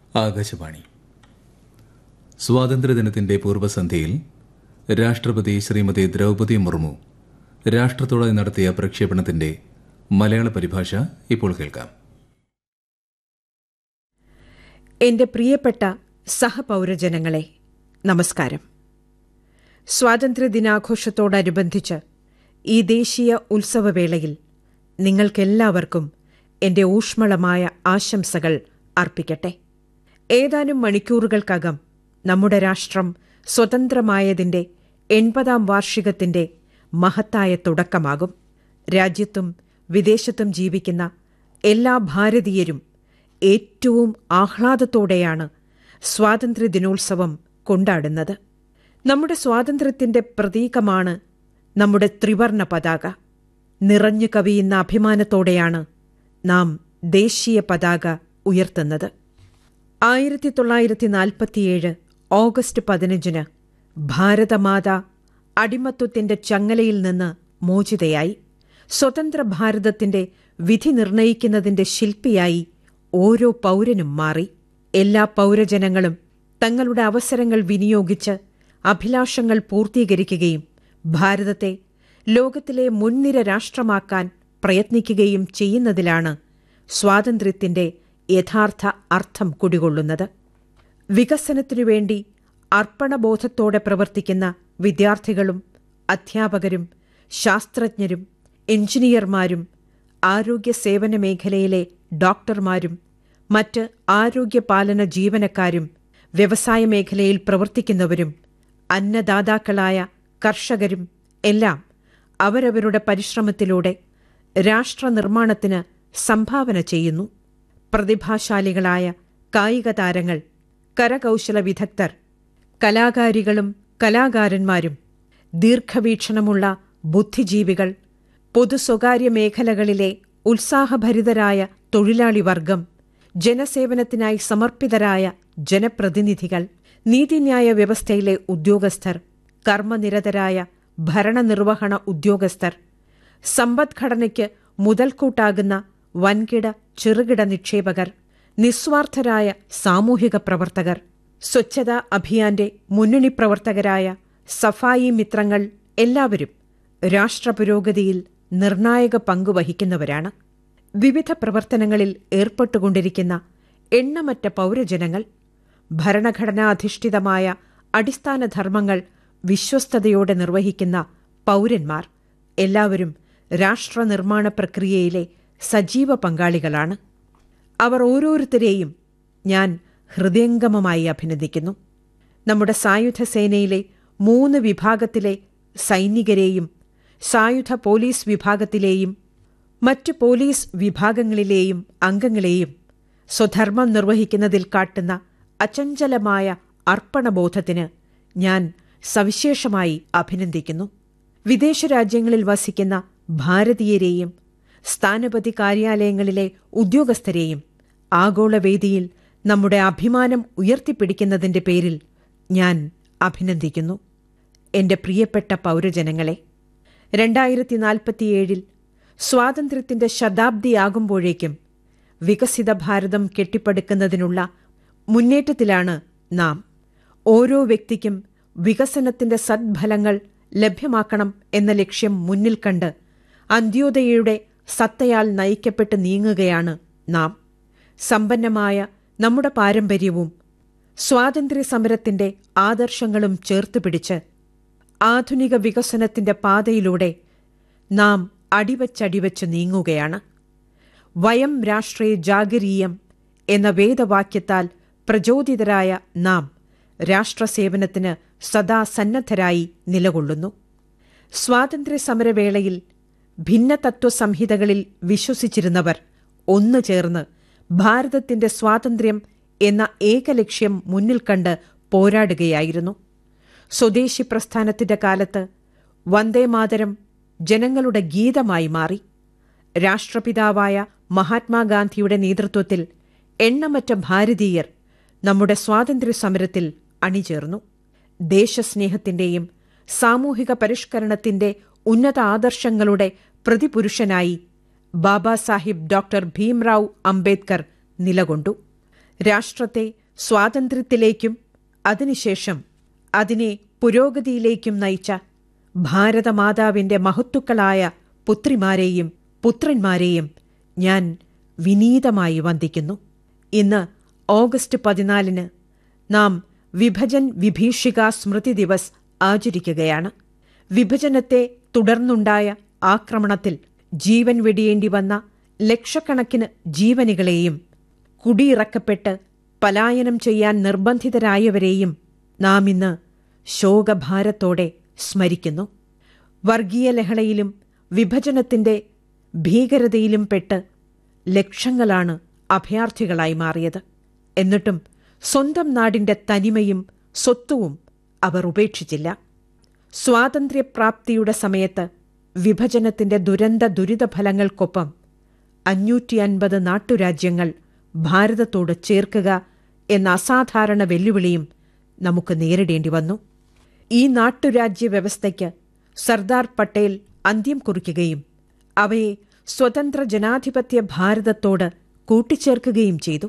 ആകാശവാണി സ്വാതന്ത്ര്യദിനത്തിന്റെ പൂർവ്വസന്ധ്യയിൽ രാഷ്ട്രപതി ശ്രീമതി ദ്രൗപദി മുർമു രാഷ്ട്രത്തോടെ നടത്തിയ പ്രക്ഷേപണത്തിന്റെ മലയാള പരിഭാഷ ഇപ്പോൾ കേൾക്കാം എന്റെ പ്രിയപ്പെട്ട സഹപൗരജനങ്ങളെ നമസ്കാരം സ്വാതന്ത്ര്യദിനാഘോഷത്തോടനുബന്ധിച്ച് ഈ ദേശീയ ഉത്സവവേളയിൽ നിങ്ങൾക്കെല്ലാവർക്കും എന്റെ ഊഷ്മളമായ ആശംസകൾ അർപ്പിക്കട്ടെ ഏതാനും മണിക്കൂറുകൾക്കകം നമ്മുടെ രാഷ്ട്രം സ്വതന്ത്രമായതിന്റെ എൺപതാം വാർഷികത്തിന്റെ മഹത്തായ തുടക്കമാകും രാജ്യത്തും വിദേശത്തും ജീവിക്കുന്ന എല്ലാ ഭാരതീയരും ഏറ്റവും ആഹ്ലാദത്തോടെയാണ് സ്വാതന്ത്ര്യദിനോത്സവം കൊണ്ടാടുന്നത് നമ്മുടെ സ്വാതന്ത്ര്യത്തിന്റെ പ്രതീകമാണ് നമ്മുടെ ത്രിവർണ പതാക നിറഞ്ഞു കവിയുന്ന അഭിമാനത്തോടെയാണ് നാം ദേശീയ പതാക ഉയർത്തുന്നത് ആയിരത്തി തൊള്ളായിരത്തി നാൽപ്പത്തിയേഴ് ഓഗസ്റ്റ് പതിനഞ്ചിന് ഭാരതമാത അടിമത്വത്തിന്റെ ചങ്ങലയിൽ നിന്ന് മോചിതയായി സ്വതന്ത്ര ഭാരതത്തിന്റെ വിധി നിർണയിക്കുന്നതിന്റെ ശില്പിയായി ഓരോ പൗരനും മാറി എല്ലാ പൗരജനങ്ങളും തങ്ങളുടെ അവസരങ്ങൾ വിനിയോഗിച്ച് അഭിലാഷങ്ങൾ പൂർത്തീകരിക്കുകയും ഭാരതത്തെ ലോകത്തിലെ മുൻനിര രാഷ്ട്രമാക്കാൻ പ്രയത്നിക്കുകയും ചെയ്യുന്നതിലാണ് സ്വാതന്ത്ര്യത്തിന്റെ യഥാർത്ഥ അർത്ഥം കുടികൊള്ളുന്നത് വികസനത്തിനു വേണ്ടി അർപ്പണബോധത്തോടെ പ്രവർത്തിക്കുന്ന വിദ്യാർത്ഥികളും അധ്യാപകരും ശാസ്ത്രജ്ഞരും എഞ്ചിനീയർമാരും ആരോഗ്യ സേവന മേഖലയിലെ ഡോക്ടർമാരും മറ്റ് ആരോഗ്യപാലന ജീവനക്കാരും വ്യവസായ മേഖലയിൽ പ്രവർത്തിക്കുന്നവരും അന്നദാതാക്കളായ കർഷകരും എല്ലാം അവരവരുടെ പരിശ്രമത്തിലൂടെ രാഷ്ട്രനിർമ്മാണത്തിന് സംഭാവന ചെയ്യുന്നു പ്രതിഭാശാലികളായ കായിക താരങ്ങൾ കരകൗശല വിദഗ്ധർ കലാകാരികളും കലാകാരന്മാരും ദീർഘവീക്ഷണമുള്ള ബുദ്ധിജീവികൾ പൊതു സ്വകാര്യ മേഖലകളിലെ ഉത്സാഹഭരിതരായ തൊഴിലാളി വർഗം ജനസേവനത്തിനായി സമർപ്പിതരായ ജനപ്രതിനിധികൾ നീതിന്യായ വ്യവസ്ഥയിലെ ഉദ്യോഗസ്ഥർ കർമ്മനിരതരായ ഭരണനിർവഹണ ഉദ്യോഗസ്ഥർ സമ്പദ്ഘടനയ്ക്ക് മുതൽക്കൂട്ടാകുന്ന വൻകിട ചെറുകിട നിക്ഷേപകർ നിസ്വാർത്ഥരായ സാമൂഹിക പ്രവർത്തകർ സ്വച്ഛതാ അഭിയാന്റെ മുന്നണി പ്രവർത്തകരായ സഫായി മിത്രങ്ങൾ എല്ലാവരും രാഷ്ട്രപുരോഗതിയിൽ നിർണായക പങ്കുവഹിക്കുന്നവരാണ് വിവിധ പ്രവർത്തനങ്ങളിൽ ഏർപ്പെട്ടുകൊണ്ടിരിക്കുന്ന എണ്ണമറ്റ പൗരജനങ്ങൾ ഭരണഘടനാധിഷ്ഠിതമായ അടിസ്ഥാന ധർമ്മങ്ങൾ വിശ്വസ്തയോടെ നിർവഹിക്കുന്ന പൗരന്മാർ എല്ലാവരും രാഷ്ട്രനിർമ്മാണ പ്രക്രിയയിലെ സജീവ പങ്കാളികളാണ് അവർ ഓരോരുത്തരെയും ഞാൻ ഹൃദയംഗമമായി അഭിനന്ദിക്കുന്നു നമ്മുടെ സായുധ സേനയിലെ മൂന്ന് വിഭാഗത്തിലെ സൈനികരെയും സായുധ പോലീസ് വിഭാഗത്തിലെയും മറ്റ് പോലീസ് വിഭാഗങ്ങളിലെയും അംഗങ്ങളെയും സ്വധർമ്മം നിർവഹിക്കുന്നതിൽ കാട്ടുന്ന അചഞ്ചലമായ അർപ്പണബോധത്തിന് ഞാൻ സവിശേഷമായി അഭിനന്ദിക്കുന്നു വിദേശ രാജ്യങ്ങളിൽ വസിക്കുന്ന ഭാരതീയരെയും സ്ഥാനപതി കാര്യാലയങ്ങളിലെ ഉദ്യോഗസ്ഥരെയും ആഗോളവേദിയിൽ നമ്മുടെ അഭിമാനം ഉയർത്തിപ്പിടിക്കുന്നതിന്റെ പേരിൽ ഞാൻ അഭിനന്ദിക്കുന്നു എന്റെ പ്രിയപ്പെട്ട പൗരജനങ്ങളെ രണ്ടായിരത്തി നാൽപ്പത്തിയേഴിൽ സ്വാതന്ത്ര്യത്തിന്റെ ശതാബ്ദിയാകുമ്പോഴേക്കും വികസിത ഭാരതം കെട്ടിപ്പടുക്കുന്നതിനുള്ള മുന്നേറ്റത്തിലാണ് നാം ഓരോ വ്യക്തിക്കും വികസനത്തിന്റെ സദ്ഫലങ്ങൾ ലഭ്യമാക്കണം എന്ന ലക്ഷ്യം മുന്നിൽ കണ്ട് അന്ത്യോദയയുടെ സത്തയാൽ നയിക്കപ്പെട്ട് നീങ്ങുകയാണ് നാം സമ്പന്നമായ നമ്മുടെ പാരമ്പര്യവും സ്വാതന്ത്ര്യ സമരത്തിന്റെ ആദർശങ്ങളും ചേർത്തുപിടിച്ച് ആധുനിക വികസനത്തിന്റെ പാതയിലൂടെ നാം അടിവച്ചടിവച്ച് നീങ്ങുകയാണ് വയം രാഷ്ട്രേ ജാഗരീയം എന്ന വേദവാക്യത്താൽ പ്രചോദിതരായ നാം രാഷ്ട്രസേവനത്തിന് സദാ സന്നദ്ധരായി നിലകൊള്ളുന്നു സ്വാതന്ത്ര്യ സമരവേളയിൽ ഭിന്നതത്വ സംഹിതകളിൽ വിശ്വസിച്ചിരുന്നവർ ഒന്നു ചേർന്ന് ഭാരതത്തിന്റെ സ്വാതന്ത്ര്യം എന്ന ഏകലക്ഷ്യം മുന്നിൽ കണ്ട് പോരാടുകയായിരുന്നു സ്വദേശി പ്രസ്ഥാനത്തിന്റെ കാലത്ത് വന്ദേമാതരം ജനങ്ങളുടെ ഗീതമായി മാറി രാഷ്ട്രപിതാവായ മഹാത്മാഗാന്ധിയുടെ നേതൃത്വത്തിൽ എണ്ണമറ്റ ഭാരതീയർ നമ്മുടെ സ്വാതന്ത്ര്യ സമരത്തിൽ അണിചേർന്നു ദേശസ്നേഹത്തിന്റെയും സാമൂഹിക പരിഷ്കരണത്തിന്റെ ഉന്നത ആദർശങ്ങളുടെ പ്രതിപുരുഷനായി ബാബാ സാഹിബ് ഡോക്ടർ ഭീംറാവ് അംബേദ്കർ നിലകൊണ്ടു രാഷ്ട്രത്തെ സ്വാതന്ത്ര്യത്തിലേക്കും അതിനുശേഷം അതിനെ പുരോഗതിയിലേക്കും നയിച്ച ഭാരതമാതാവിന്റെ മഹത്തുക്കളായ പുത്രിമാരെയും പുത്രന്മാരെയും ഞാൻ വിനീതമായി വന്ദിക്കുന്നു ഇന്ന് ഓഗസ്റ്റ് പതിനാലിന് നാം വിഭജൻ വിഭീഷിക സ്മൃതി ദിവസ് ആചരിക്കുകയാണ് വിഭജനത്തെ തുടർന്നുണ്ടായ ആക്രമണത്തിൽ ജീവൻ വെടിയേണ്ടി വന്ന ലക്ഷക്കണക്കിന് ജീവനുകളെയും കുടിയിറക്കപ്പെട്ട് പലായനം ചെയ്യാൻ നിർബന്ധിതരായവരെയും നാം ഇന്ന് ശോകഭാരത്തോടെ സ്മരിക്കുന്നു വർഗീയ ലഹളയിലും വിഭജനത്തിന്റെ ഭീകരതയിലും പെട്ട് ലക്ഷങ്ങളാണ് അഭയാർത്ഥികളായി മാറിയത് എന്നിട്ടും സ്വന്തം നാടിന്റെ തനിമയും സ്വത്വവും അവർ ഉപേക്ഷിച്ചില്ല സ്വാതന്ത്ര്യപ്രാപ്തിയുടെ സമയത്ത് വിഭജനത്തിന്റെ ദുരന്ത ദുരിതഫലങ്ങൾക്കൊപ്പം അഞ്ഞൂറ്റി അൻപത് നാട്ടുരാജ്യങ്ങൾ ഭാരതത്തോട് ചേർക്കുക എന്ന അസാധാരണ വെല്ലുവിളിയും നമുക്ക് നേരിടേണ്ടി വന്നു ഈ നാട്ടുരാജ്യ വ്യവസ്ഥയ്ക്ക് സർദാർ പട്ടേൽ അന്ത്യം കുറിക്കുകയും അവയെ സ്വതന്ത്ര ജനാധിപത്യ ഭാരതത്തോട് കൂട്ടിച്ചേർക്കുകയും ചെയ്തു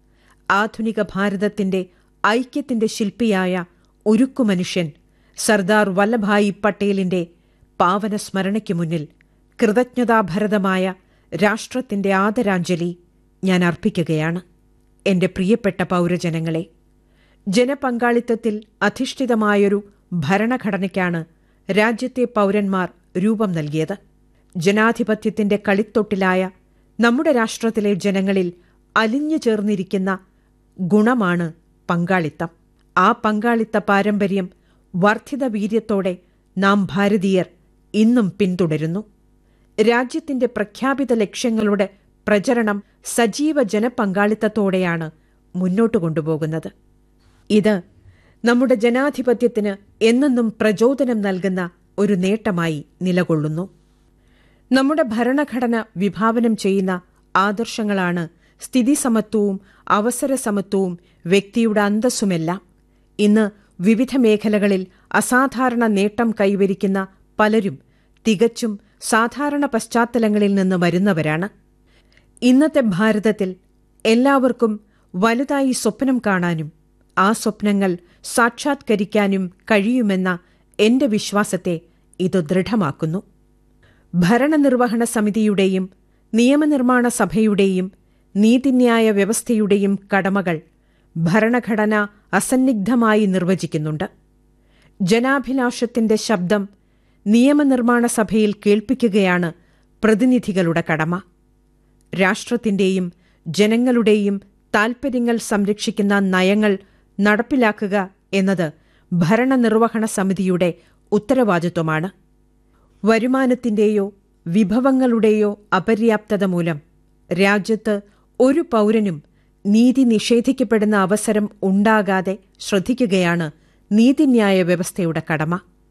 ആധുനിക ഭാരതത്തിന്റെ ഐക്യത്തിന്റെ ശില്പിയായ ഉരുക്കുമനുഷ്യൻ സർദാർ വല്ലഭായി പട്ടേലിന്റെ പാവന സ്മരണയ്ക്ക് മുന്നിൽ കൃതജ്ഞതാഭരതമായ രാഷ്ട്രത്തിന്റെ ആദരാഞ്ജലി ഞാൻ അർപ്പിക്കുകയാണ് എന്റെ പ്രിയപ്പെട്ട പൗരജനങ്ങളെ ജനപങ്കാളിത്തത്തിൽ അധിഷ്ഠിതമായൊരു ഭരണഘടനയ്ക്കാണ് രാജ്യത്തെ പൗരന്മാർ രൂപം നൽകിയത് ജനാധിപത്യത്തിന്റെ കളിത്തൊട്ടിലായ നമ്മുടെ രാഷ്ട്രത്തിലെ ജനങ്ങളിൽ അലിഞ്ഞു ചേർന്നിരിക്കുന്ന ഗുണമാണ് പങ്കാളിത്തം ആ പങ്കാളിത്ത പാരമ്പര്യം വർദ്ധിത വീര്യത്തോടെ നാം ഭാരതീയർ ഇന്നും പിന്തുടരുന്നു രാജ്യത്തിന്റെ പ്രഖ്യാപിത ലക്ഷ്യങ്ങളുടെ പ്രചരണം സജീവ ജനപങ്കാളിത്തത്തോടെയാണ് മുന്നോട്ടു കൊണ്ടുപോകുന്നത് ഇത് നമ്മുടെ ജനാധിപത്യത്തിന് എന്നെന്നും പ്രചോദനം നൽകുന്ന ഒരു നേട്ടമായി നിലകൊള്ളുന്നു നമ്മുടെ ഭരണഘടന വിഭാവനം ചെയ്യുന്ന ആദർശങ്ങളാണ് സ്ഥിതിസമത്വവും അവസരസമത്വവും വ്യക്തിയുടെ അന്തസ്സുമെല്ലാം ഇന്ന് വിവിധ മേഖലകളിൽ അസാധാരണ നേട്ടം കൈവരിക്കുന്ന പലരും തികച്ചും സാധാരണ പശ്ചാത്തലങ്ങളിൽ നിന്ന് വരുന്നവരാണ് ഇന്നത്തെ ഭാരതത്തിൽ എല്ലാവർക്കും വലുതായി സ്വപ്നം കാണാനും ആ സ്വപ്നങ്ങൾ സാക്ഷാത്കരിക്കാനും കഴിയുമെന്ന എന്റെ വിശ്വാസത്തെ ഇത് ദൃഢമാക്കുന്നു ഭരണനിർവഹണ സമിതിയുടെയും നിയമനിർമ്മാണ സഭയുടെയും നീതിന്യായ വ്യവസ്ഥയുടെയും കടമകൾ ഭരണഘടന അസന്നിഗ്ധമായി നിർവചിക്കുന്നുണ്ട് ജനാഭിലാഷത്തിന്റെ ശബ്ദം നിയമനിർമ്മാണ സഭയിൽ കേൾപ്പിക്കുകയാണ് പ്രതിനിധികളുടെ കടമ രാഷ്ട്രത്തിന്റെയും ജനങ്ങളുടെയും താൽപര്യങ്ങൾ സംരക്ഷിക്കുന്ന നയങ്ങൾ നടപ്പിലാക്കുക എന്നത് ഭരണനിർവഹണ സമിതിയുടെ ഉത്തരവാദിത്വമാണ് വരുമാനത്തിന്റെയോ വിഭവങ്ങളുടെയോ അപര്യാപ്തത മൂലം രാജ്യത്ത് ഒരു പൗരനും നീതി നിഷേധിക്കപ്പെടുന്ന അവസരം ഉണ്ടാകാതെ ശ്രദ്ധിക്കുകയാണ് നീതിന്യായ വ്യവസ്ഥയുടെ കടമ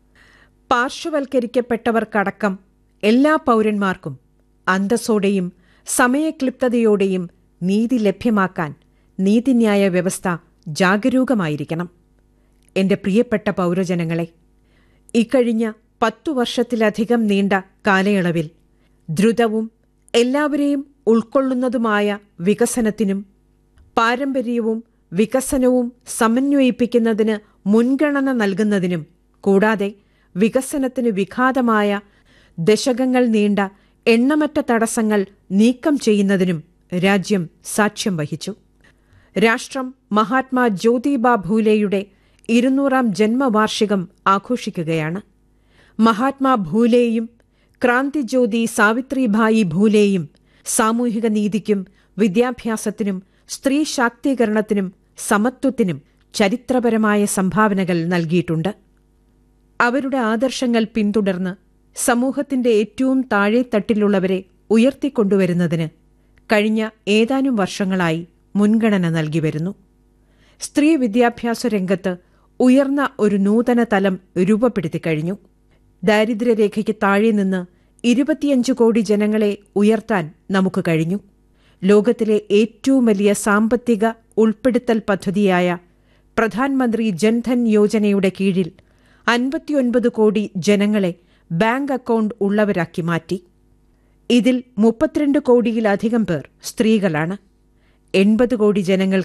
പാർശ്വവൽക്കരിക്കപ്പെട്ടവർക്കടക്കം എല്ലാ പൗരന്മാർക്കും അന്തസ്സോടെയും സമയക്ലിപ്തതയോടെയും നീതി ലഭ്യമാക്കാൻ നീതിന്യായ വ്യവസ്ഥ ജാഗരൂകമായിരിക്കണം എന്റെ പ്രിയപ്പെട്ട പൗരജനങ്ങളെ ഇക്കഴിഞ്ഞ പത്തു വർഷത്തിലധികം നീണ്ട കാലയളവിൽ ദ്രുതവും എല്ലാവരെയും ഉൾക്കൊള്ളുന്നതുമായ വികസനത്തിനും പാരമ്പര്യവും വികസനവും സമന്വയിപ്പിക്കുന്നതിന് മുൻഗണന നൽകുന്നതിനും കൂടാതെ വികസനത്തിന് വിഘാതമായ ദശകങ്ങൾ നീണ്ട എണ്ണമറ്റ തടസ്സങ്ങൾ നീക്കം ചെയ്യുന്നതിനും രാജ്യം സാക്ഷ്യം വഹിച്ചു രാഷ്ട്രം മഹാത്മാ ജ്യോതിബ ഭൂലെയുടെ ഇരുന്നൂറാം ജന്മവാർഷികം ആഘോഷിക്കുകയാണ് മഹാത്മാ ഭൂലെയും ക്രാന്തിജ്യോതി സാവിത്രിഭായി ഭൂലെയും സാമൂഹിക നീതിക്കും വിദ്യാഭ്യാസത്തിനും സ്ത്രീ ശാക്തീകരണത്തിനും സമത്വത്തിനും ചരിത്രപരമായ സംഭാവനകൾ നൽകിയിട്ടുണ്ട് അവരുടെ ആദർശങ്ങൾ പിന്തുടർന്ന് സമൂഹത്തിന്റെ ഏറ്റവും താഴെത്തട്ടിലുള്ളവരെ ഉയർത്തിക്കൊണ്ടുവരുന്നതിന് കഴിഞ്ഞ ഏതാനും വർഷങ്ങളായി മുൻഗണന നൽകി വരുന്നു സ്ത്രീ വിദ്യാഭ്യാസ രംഗത്ത് ഉയർന്ന ഒരു നൂതന തലം രൂപപ്പെടുത്തി കഴിഞ്ഞു ദാരിദ്ര്യരേഖയ്ക്ക് താഴെ നിന്ന് ഇരുപത്തിയഞ്ച് കോടി ജനങ്ങളെ ഉയർത്താൻ നമുക്ക് കഴിഞ്ഞു ലോകത്തിലെ ഏറ്റവും വലിയ സാമ്പത്തിക ഉൾപ്പെടുത്തൽ പദ്ധതിയായ പ്രധാനമന്ത്രി ജൻധൻ യോജനയുടെ കീഴിൽ അൻപത്തിയൊൻപത് കോടി ജനങ്ങളെ ബാങ്ക് അക്കൗണ്ട് ഉള്ളവരാക്കി മാറ്റി ഇതിൽ മുപ്പത്തിരണ്ട് കോടിയിലധികം പേർ സ്ത്രീകളാണ് എൺപത് കോടി ജനങ്ങൾക്ക്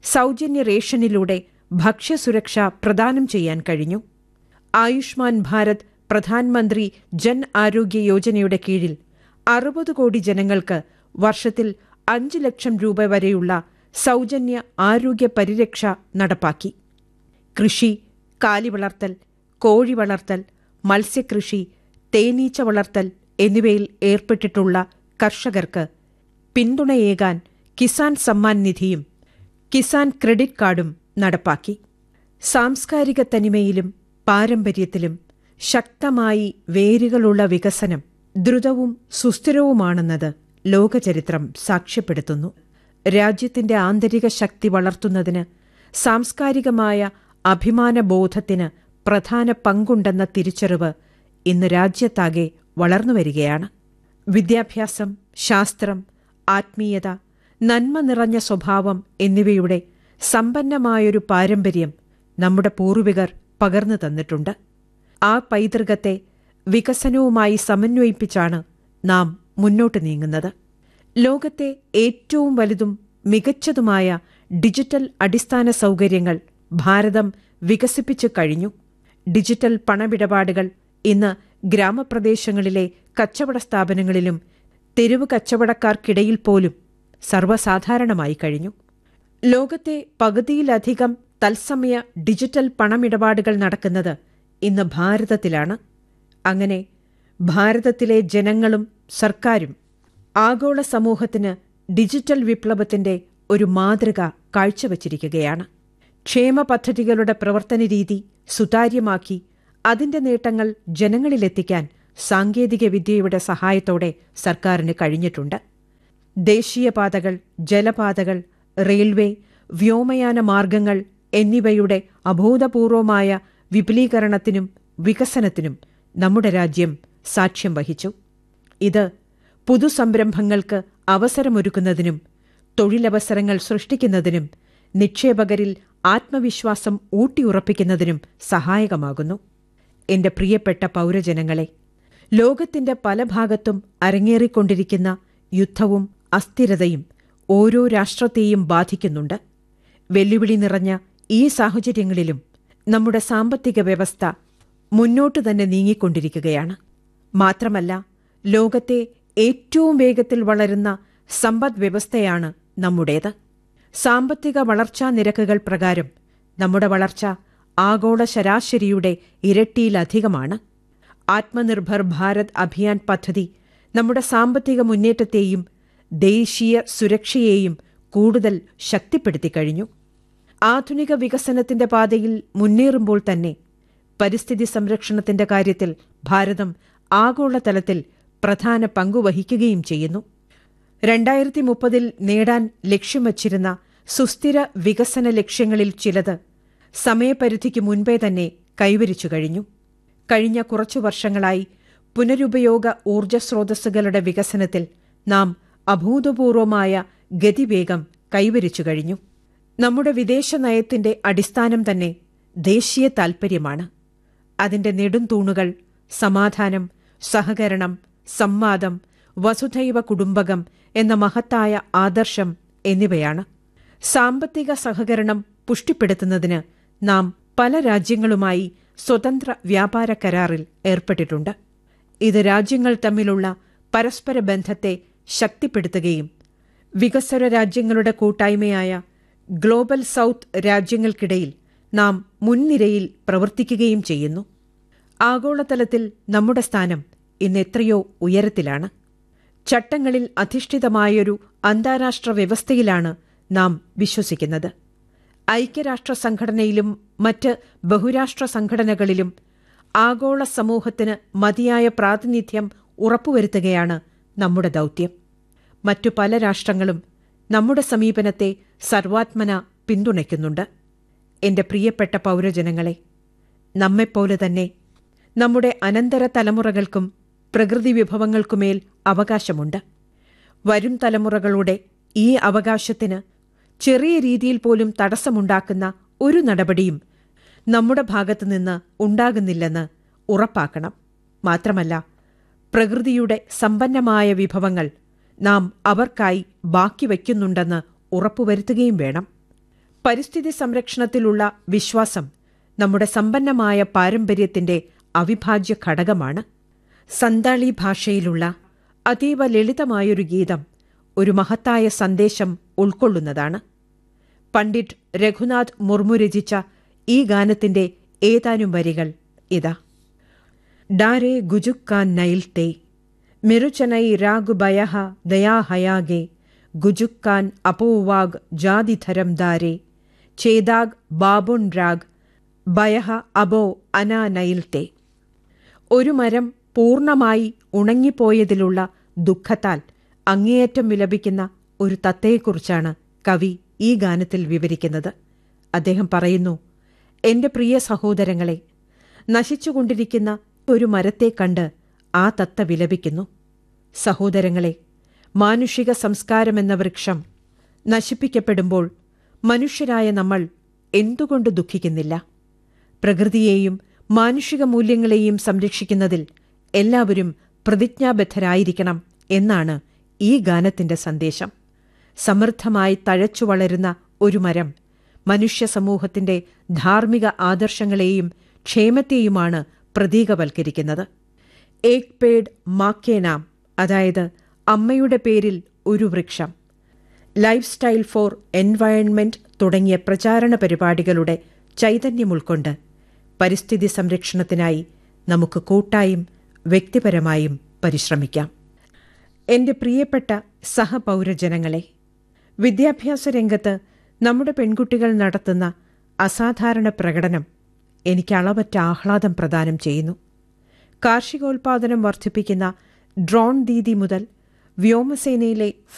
സൗജന്യ റേഷനിലൂടെ ഭക്ഷ്യസുരക്ഷ പ്രദാനം ചെയ്യാൻ കഴിഞ്ഞു ആയുഷ്മാൻ ഭാരത് പ്രധാനമന്ത്രി ജൻ ആരോഗ്യ യോജനയുടെ കീഴിൽ അറുപത് കോടി ജനങ്ങൾക്ക് വർഷത്തിൽ അഞ്ച് ലക്ഷം രൂപ വരെയുള്ള സൗജന്യ ആരോഗ്യ പരിരക്ഷ നടപ്പാക്കി കൃഷി കാലി വളർത്തൽ കോഴി വളർത്തൽ മത്സ്യകൃഷി തേനീച്ച വളർത്തൽ എന്നിവയിൽ ഏർപ്പെട്ടിട്ടുള്ള കർഷകർക്ക് പിന്തുണയേകാൻ കിസാൻ സമ്മാൻ നിധിയും കിസാൻ ക്രെഡിറ്റ് കാർഡും നടപ്പാക്കി സാംസ്കാരിക തനിമയിലും പാരമ്പര്യത്തിലും ശക്തമായി വേരുകളുള്ള വികസനം ദ്രുതവും സുസ്ഥിരവുമാണെന്നത് ലോകചരിത്രം സാക്ഷ്യപ്പെടുത്തുന്നു രാജ്യത്തിന്റെ ആന്തരിക ശക്തി വളർത്തുന്നതിന് സാംസ്കാരികമായ അഭിമാനബോധത്തിന് പ്രധാന പങ്കുണ്ടെന്ന തിരിച്ചറിവ് ഇന്ന് രാജ്യത്താകെ വളർന്നുവരികയാണ് വിദ്യാഭ്യാസം ശാസ്ത്രം ആത്മീയത നന്മ നിറഞ്ഞ സ്വഭാവം എന്നിവയുടെ സമ്പന്നമായൊരു പാരമ്പര്യം നമ്മുടെ പൂർവികർ പകർന്നു തന്നിട്ടുണ്ട് ആ പൈതൃകത്തെ വികസനവുമായി സമന്വയിപ്പിച്ചാണ് നാം മുന്നോട്ട് നീങ്ങുന്നത് ലോകത്തെ ഏറ്റവും വലുതും മികച്ചതുമായ ഡിജിറ്റൽ അടിസ്ഥാന സൗകര്യങ്ങൾ ഭാരതം വികസിപ്പിച്ചു കഴിഞ്ഞു ഡിജിറ്റൽ പണമിടപാടുകൾ ഇന്ന് ഗ്രാമപ്രദേശങ്ങളിലെ കച്ചവട സ്ഥാപനങ്ങളിലും തെരുവ് കച്ചവടക്കാർക്കിടയിൽ പോലും സർവ്വസാധാരണമായി കഴിഞ്ഞു ലോകത്തെ പകുതിയിലധികം തത്സമയ ഡിജിറ്റൽ പണമിടപാടുകൾ നടക്കുന്നത് ഇന്ന് ഭാരതത്തിലാണ് അങ്ങനെ ഭാരതത്തിലെ ജനങ്ങളും സർക്കാരും ആഗോള സമൂഹത്തിന് ഡിജിറ്റൽ വിപ്ലവത്തിന്റെ ഒരു മാതൃക കാഴ്ചവച്ചിരിക്കുകയാണ് ക്ഷേമ പദ്ധതികളുടെ പ്രവർത്തന രീതി സുതാര്യമാക്കി അതിന്റെ നേട്ടങ്ങൾ ജനങ്ങളിലെത്തിക്കാൻ സാങ്കേതിക വിദ്യയുടെ സഹായത്തോടെ സർക്കാരിന് കഴിഞ്ഞിട്ടുണ്ട് ദേശീയപാതകൾ ജലപാതകൾ റെയിൽവേ വ്യോമയാന മാർഗങ്ങൾ എന്നിവയുടെ അഭൂതപൂർവമായ വിപുലീകരണത്തിനും വികസനത്തിനും നമ്മുടെ രാജ്യം സാക്ഷ്യം വഹിച്ചു ഇത് പുതുസംരംഭങ്ങൾക്ക് അവസരമൊരുക്കുന്നതിനും തൊഴിലവസരങ്ങൾ സൃഷ്ടിക്കുന്നതിനും നിക്ഷേപകരിൽ ആത്മവിശ്വാസം ഊട്ടിയുറപ്പിക്കുന്നതിനും സഹായകമാകുന്നു എന്റെ പ്രിയപ്പെട്ട പൗരജനങ്ങളെ ലോകത്തിന്റെ പല ഭാഗത്തും അരങ്ങേറിക്കൊണ്ടിരിക്കുന്ന യുദ്ധവും അസ്ഥിരതയും ഓരോ രാഷ്ട്രത്തെയും ബാധിക്കുന്നുണ്ട് വെല്ലുവിളി നിറഞ്ഞ ഈ സാഹചര്യങ്ങളിലും നമ്മുടെ സാമ്പത്തിക വ്യവസ്ഥ മുന്നോട്ടു തന്നെ നീങ്ങിക്കൊണ്ടിരിക്കുകയാണ് മാത്രമല്ല ലോകത്തെ ഏറ്റവും വേഗത്തിൽ വളരുന്ന സമ്പദ് വ്യവസ്ഥയാണ് നമ്മുടേത് സാമ്പത്തിക വളർച്ചാ നിരക്കുകൾ പ്രകാരം നമ്മുടെ വളർച്ച ആഗോള ശരാശരിയുടെ ഇരട്ടിയിലധികമാണ് ആത്മനിർഭർ ഭാരത് അഭിയാൻ പദ്ധതി നമ്മുടെ സാമ്പത്തിക മുന്നേറ്റത്തെയും ദേശീയ സുരക്ഷയെയും കൂടുതൽ ശക്തിപ്പെടുത്തി കഴിഞ്ഞു ആധുനിക വികസനത്തിന്റെ പാതയിൽ മുന്നേറുമ്പോൾ തന്നെ പരിസ്ഥിതി സംരക്ഷണത്തിന്റെ കാര്യത്തിൽ ഭാരതം ആഗോളതലത്തിൽ പ്രധാന പങ്കുവഹിക്കുകയും ചെയ്യുന്നു രണ്ടായിരത്തി മുപ്പതിൽ നേടാൻ ലക്ഷ്യം വച്ചിരുന്ന സുസ്ഥിര വികസന ലക്ഷ്യങ്ങളിൽ ചിലത് സമയപരിധിക്ക് മുൻപേ തന്നെ കൈവരിച്ചു കഴിഞ്ഞു കഴിഞ്ഞ കുറച്ചു വർഷങ്ങളായി പുനരുപയോഗ ഊർജ്ജസ്രോതസ്സുകളുടെ വികസനത്തിൽ നാം അഭൂതപൂർവമായ ഗതിവേഗം കൈവരിച്ചു കഴിഞ്ഞു നമ്മുടെ വിദേശ നയത്തിന്റെ അടിസ്ഥാനം തന്നെ ദേശീയ താൽപര്യമാണ് അതിന്റെ നെടുംതൂണുകൾ സമാധാനം സഹകരണം സംവാദം വസുധൈവ കുടുംബകം എന്ന മഹത്തായ ആദർശം എന്നിവയാണ് സാമ്പത്തിക സഹകരണം പുഷ്ടിപ്പെടുത്തുന്നതിന് നാം പല രാജ്യങ്ങളുമായി സ്വതന്ത്ര വ്യാപാര കരാറിൽ ഏർപ്പെട്ടിട്ടുണ്ട് ഇത് രാജ്യങ്ങൾ തമ്മിലുള്ള പരസ്പര ബന്ധത്തെ ശക്തിപ്പെടുത്തുകയും വികസ്വര രാജ്യങ്ങളുടെ കൂട്ടായ്മയായ ഗ്ലോബൽ സൗത്ത് രാജ്യങ്ങൾക്കിടയിൽ നാം മുൻനിരയിൽ പ്രവർത്തിക്കുകയും ചെയ്യുന്നു ആഗോളതലത്തിൽ നമ്മുടെ സ്ഥാനം ഇന്ന് എത്രയോ ഉയരത്തിലാണ് ചട്ടങ്ങളിൽ അധിഷ്ഠിതമായൊരു അന്താരാഷ്ട്ര വ്യവസ്ഥയിലാണ് നാം വിശ്വസിക്കുന്നത് ഐക്യരാഷ്ട്ര സംഘടനയിലും മറ്റ് ബഹുരാഷ്ട്ര സംഘടനകളിലും ആഗോള സമൂഹത്തിന് മതിയായ പ്രാതിനിധ്യം ഉറപ്പുവരുത്തുകയാണ് നമ്മുടെ ദൗത്യം മറ്റു പല രാഷ്ട്രങ്ങളും നമ്മുടെ സമീപനത്തെ സർവാത്മന പിന്തുണയ്ക്കുന്നുണ്ട് എന്റെ പ്രിയപ്പെട്ട പൗരജനങ്ങളെ നമ്മെപ്പോലെ തന്നെ നമ്മുടെ അനന്തര തലമുറകൾക്കും പ്രകൃതി വിഭവങ്ങൾക്കുമേൽ അവകാശമുണ്ട് വരും തലമുറകളുടെ ഈ അവകാശത്തിന് ചെറിയ രീതിയിൽ പോലും തടസ്സമുണ്ടാക്കുന്ന ഒരു നടപടിയും നമ്മുടെ ഭാഗത്തുനിന്ന് ഉണ്ടാകുന്നില്ലെന്ന് ഉറപ്പാക്കണം മാത്രമല്ല പ്രകൃതിയുടെ സമ്പന്നമായ വിഭവങ്ങൾ നാം അവർക്കായി ബാക്കി വയ്ക്കുന്നുണ്ടെന്ന് ഉറപ്പുവരുത്തുകയും വേണം പരിസ്ഥിതി സംരക്ഷണത്തിലുള്ള വിശ്വാസം നമ്മുടെ സമ്പന്നമായ പാരമ്പര്യത്തിന്റെ അവിഭാജ്യ ഘടകമാണ് സന്താളി ഭാഷയിലുള്ള അതീവ ലളിതമായൊരു ഗീതം ഒരു മഹത്തായ സന്ദേശം ഉൾക്കൊള്ളുന്നതാണ് പണ്ഡിറ്റ് രഘുനാഥ് മുർമു രചിച്ച ഈ ഗാനത്തിന്റെ ഏതാനും വരികൾ ഇതാ ഡാരെ ഗുജുക്കാൻ നൈൽത്തെ മിരുചനൈ രാഗു ബയഹ ദയാഹയാകെ ഗുജുക്കാൻ അപോവാഗ് ജാതിധരം ദാരെ ചേദാഗ് ബാബുൺ രാഗ് ബയഹ അബോ അനാ നൈൽത്തെ ഒരു മരം പൂർണ്ണമായി ഉണങ്ങിപ്പോയതിലുള്ള ദുഃഖത്താൽ അങ്ങേയറ്റം വിലപിക്കുന്ന ഒരു തത്തയെക്കുറിച്ചാണ് കവി ഈ ഗാനത്തിൽ വിവരിക്കുന്നത് അദ്ദേഹം പറയുന്നു എന്റെ പ്രിയ സഹോദരങ്ങളെ നശിച്ചുകൊണ്ടിരിക്കുന്ന ഒരു മരത്തെ കണ്ട് ആ തത്ത വിലപിക്കുന്നു സഹോദരങ്ങളെ മാനുഷിക സംസ്കാരമെന്ന വൃക്ഷം നശിപ്പിക്കപ്പെടുമ്പോൾ മനുഷ്യരായ നമ്മൾ എന്തുകൊണ്ട് ദുഃഖിക്കുന്നില്ല പ്രകൃതിയെയും മാനുഷിക മൂല്യങ്ങളെയും സംരക്ഷിക്കുന്നതിൽ എല്ലാവരും പ്രതിജ്ഞാബദ്ധരായിരിക്കണം എന്നാണ് ഈ ഗാനത്തിന്റെ സന്ദേശം സമൃദ്ധമായി തഴച്ചു വളരുന്ന ഒരു മരം മനുഷ്യ സമൂഹത്തിന്റെ ധാർമ്മിക ആദർശങ്ങളെയും ക്ഷേമത്തെയുമാണ് പ്രതീകവൽക്കരിക്കുന്നത് ഏക് പേഡ് മാക്കേ നാം അതായത് അമ്മയുടെ പേരിൽ ഒരു വൃക്ഷം ലൈഫ് സ്റ്റൈൽ ഫോർ എൻവയൺമെന്റ് തുടങ്ങിയ പ്രചാരണ പരിപാടികളുടെ ചൈതന്യം ഉൾക്കൊണ്ട് പരിസ്ഥിതി സംരക്ഷണത്തിനായി നമുക്ക് കൂട്ടായും വ്യക്തിപരമായും പരിശ്രമിക്കാം എന്റെ പ്രിയപ്പെട്ട സഹപൗരജനങ്ങളെ വിദ്യാഭ്യാസ രംഗത്ത് നമ്മുടെ പെൺകുട്ടികൾ നടത്തുന്ന അസാധാരണ പ്രകടനം എനിക്ക് അളവറ്റ ആഹ്ലാദം പ്രദാനം ചെയ്യുന്നു കാർഷികോൽപാദനം വർദ്ധിപ്പിക്കുന്ന ഡ്രോൺ ദീദി മുതൽ വ്യോമസേനയിലെ